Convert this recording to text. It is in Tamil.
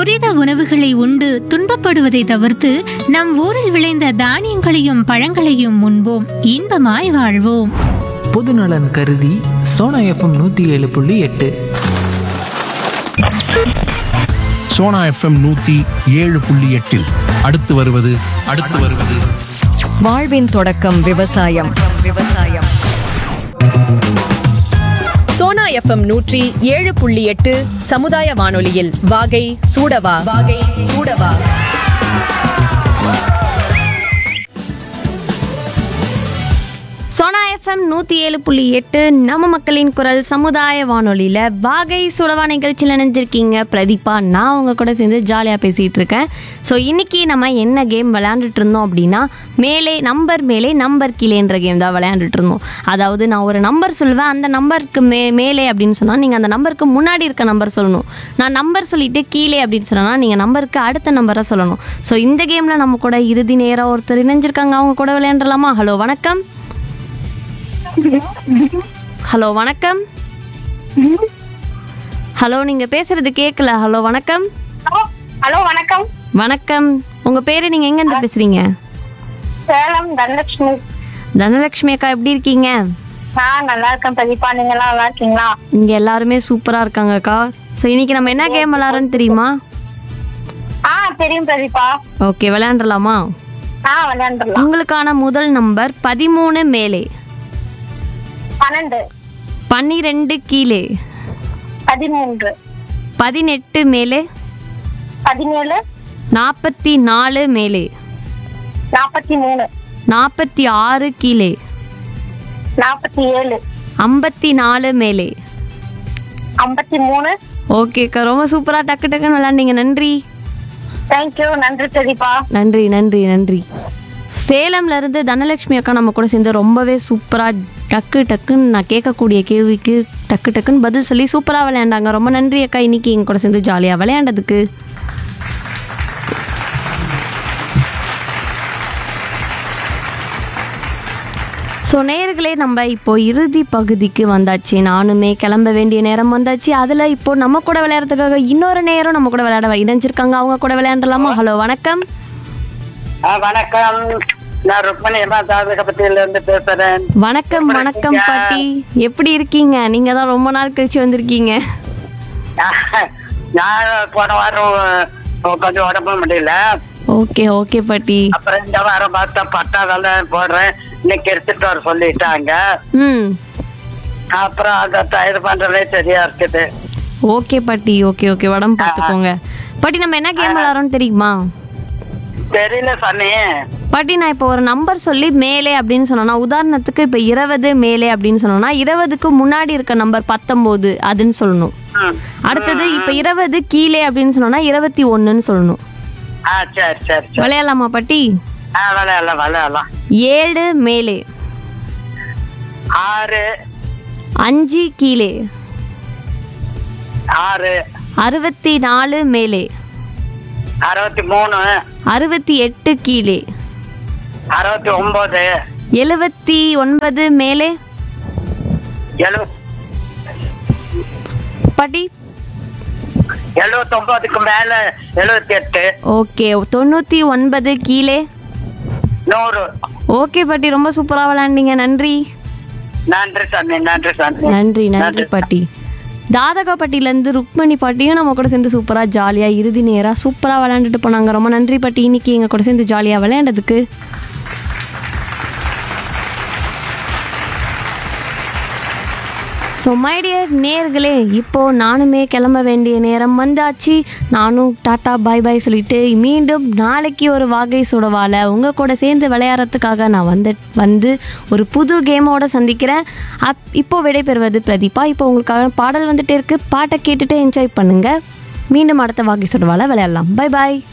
துரித உணவுகளை உண்டு துன்பப்படுவதை தவிர்த்து நம் ஊரில் விளைந்த தானியங்களையும் பழங்களையும் உண்போம் இன்பமாய் வாழ்வோம் பொதுநலன் கருதி சோனா எஃப்எம் நூற்றி ஏழு புள்ளி எட்டு சோனா எஃப்எம் நூத்தி ஏழு புள்ளி எட்டில் அடுத்து வருவது அடுத்து வருவது வாழ்வின் தொடக்கம் விவசாயம் விவசாயம் சோனா எஃப்எம் நூற்றி ஏழு புள்ளி எட்டு சமுதாய வானொலியில் வாகை சூடவா வாகை சூடவா சோனா எஃப்எம் நூற்றி ஏழு புள்ளி எட்டு நம்ம மக்களின் குரல் சமுதாய வானொலியில் வாகை சுடவா நிகழ்ச்சியில் நினைஞ்சிருக்கீங்க பிரதீபா நான் உங்கள் கூட சேர்ந்து ஜாலியாக பேசிகிட்டு இருக்கேன் ஸோ இன்றைக்கி நம்ம என்ன கேம் விளையாண்டுட்டு இருந்தோம் அப்படின்னா மேலே நம்பர் மேலே நம்பர் கீழேன்ற கேம் தான் விளையாண்டுட்டு இருந்தோம் அதாவது நான் ஒரு நம்பர் சொல்லுவேன் அந்த நம்பருக்கு மே மேலே அப்படின்னு சொன்னால் நீங்கள் அந்த நம்பருக்கு முன்னாடி இருக்க நம்பர் சொல்லணும் நான் நம்பர் சொல்லிட்டு கீழே அப்படின்னு சொன்னா நீங்கள் நம்பருக்கு அடுத்த நம்பரை சொல்லணும் ஸோ இந்த கேமில் நம்ம கூட இறுதி நேரம் ஒருத்தர் இணைஞ்சிருக்காங்க அவங்க கூட விளையாண்டுலாமா ஹலோ வணக்கம் ஹலோ வணக்கம் ஹலோ நீங்க பேசுறது கேட்கல ஹலோ வணக்கம் ஹலோ வணக்கம் வணக்கம் உங்க பேரு நீங்க எங்க இருந்து பேசுறீங்க சேலம் தனலட்சுமி தனலட்சுமி அக்கா எப்படி இருக்கீங்க நான் நல்லா இருக்கேன் பிரதீபா நீங்க எல்லாம் நல்லா இருக்கீங்களா இங்க எல்லாருமே சூப்பரா இருக்காங்க அக்கா ஸோ இன்னைக்கு நம்ம என்ன கேம் விளாட்றோன்னு தெரியுமா ஆ தெரியும் பிரதீபா ஓகே விளையாண்டுலாமா ஆ விளையாண்டுலாம் உங்களுக்கான முதல் நம்பர் பதிமூணு மேலே பன்னெண்டு பன்னிரெண்டு கீழே பதிமூன்று பதினெட்டு மேலே பதினேழு நாற்பத்தி நாலு மேலே நாற்பத்தி மூணு நாற்பத்தி ஆறு கீழே நாற்பத்தி ஏழு ஐம்பத்தி நாலு மேலே ஐம்பத்தி மூணு ஓகேக்கா ரொம்ப சூப்பராக டக்கு டக்குன்னு விளாண்டீங்க நன்றி தேங்க்யூ நன்றி பிரதீபா நன்றி நன்றி நன்றி சேலம்ல இருந்து தனலட்சுமி அக்கா நம்ம கூட சேர்ந்து ரொம்பவே சூப்பராக டக்கு டக்குன்னு நான் கேட்கக்கூடிய கேள்விக்கு டக்கு டக்குன்னு பதில் சொல்லி சூப்பராக விளையாண்டாங்க ரொம்ப நன்றி அக்கா இன்னைக்கு எங்க கூட சேர்ந்து ஜாலியாக விளையாண்டதுக்கு ஸோ நேயர்களே நம்ம இப்போ இறுதி பகுதிக்கு வந்தாச்சு நானுமே கிளம்ப வேண்டிய நேரம் வந்தாச்சு அதில் இப்போ நம்ம கூட விளையாடுறதுக்காக இன்னொரு நேரம் நம்ம கூட விளையாட இணைஞ்சிருக்காங்க அவங்க கூட விளையாண்டலாமா ஹலோ வணக்கம் ஆ, வணக்கம் நான் ருக்மணி அம்மா தாதகபத்தியில இருந்து பேசுறேன் வணக்கம் வணக்கம் பாட்டி எப்படி இருக்கீங்க நீங்க தான் ரொம்ப நாள் கழிச்சு வந்திருக்கீங்க நான் போன வாரம் அஹ், கொஞ்சம் உடம்பு முடியல ஓகே ஓகே பாட்டி அப்புறம் இந்த வாரம் பார்த்தா பட்டாவெல்லாம் போடுறேன் இன்னைக்கு எடுத்துட்டு வர சொல்லிட்டாங்க ம் அப்புறம் அதை இது பண்றதே சரியா இருக்குது ஓகே பாட்டி ஓகே ஓகே உடம்பு பார்த்துக்கோங்க பாட்டி நம்ம என்ன கேம் விளாட்றோம்னு தெரியுமா தெரியல சாமி பாட்டி நான் இப்போ ஒரு நம்பர் சொல்லி மேலே அப்படின்னு சொன்னோன்னா உதாரணத்துக்கு இப்போ இருபது மேலே அப்படின்னு சொன்னோன்னா இருபதுக்கு முன்னாடி இருக்க நம்பர் பத்தொம்போது அதுன்னு சொல்லணும் ம். அடுத்தது இப்போ இருபது கீழே அப்படின்னு சொன்னோன்னா இருபத்தி ஒன்றுன்னு சொல்லணும் ஆ சரி சரி சரி விளையாடலாமா பாட்டி ஆ விளையாடலாம் விளையாடலாம் ஏழு மேலே ஆறு அஞ்சு கீழே ஆறு அறுபத்தி நாலு மேலே அறுபத்தி மூணு அறுபத்தி எட்டு கீழே அறுபத்தி ஒன்பது எழுபத்தி ஒன்பது மேலே எழு பாட்டி எழுபத்தி ஒன்பதுக்கு மேல எழுபத்தி எட்டு ஓகே தொண்ணூற்றி ஒன்பது கீழே நூறு ஓகே பாட்டி ரொம்ப சூப்பராக விளையாண்டீங்க நன்றி நன்றி சாமி நன்றி சாமி நன்றி நன்றி பாட்டி தாதகாப்பட்டியிலேருந்து ருக்மணி பாட்டியும் நம்ம கூட சேர்ந்து சூப்பராக ஜாலியாக இறுதி நேராக சூப்பராக விளையாண்டுட்டு போனாங்க ரொம்ப நன்றி பாட்டி இன்னைக்கு எங்கள் கூட சேர்ந்து ஜாலியாக விளையாண்டதுக்கு ஸோ மைடியர் நேர்களே இப்போது நானுமே கிளம்ப வேண்டிய நேரம் வந்தாச்சு நானும் டாட்டா பாய் பாய் சொல்லிட்டு மீண்டும் நாளைக்கு ஒரு வாகை சுடவால உங்கள் கூட சேர்ந்து விளையாடுறதுக்காக நான் வந்து வந்து ஒரு புது கேமோட சந்திக்கிறேன் அப் இப்போ விடைபெறுவது பிரதீபா இப்போ உங்களுக்காக பாடல் வந்துட்டே இருக்கு பாட்டை கேட்டுட்டு என்ஜாய் பண்ணுங்கள் மீண்டும் அடுத்த வாகை சுடவால விளையாடலாம் பை பாய்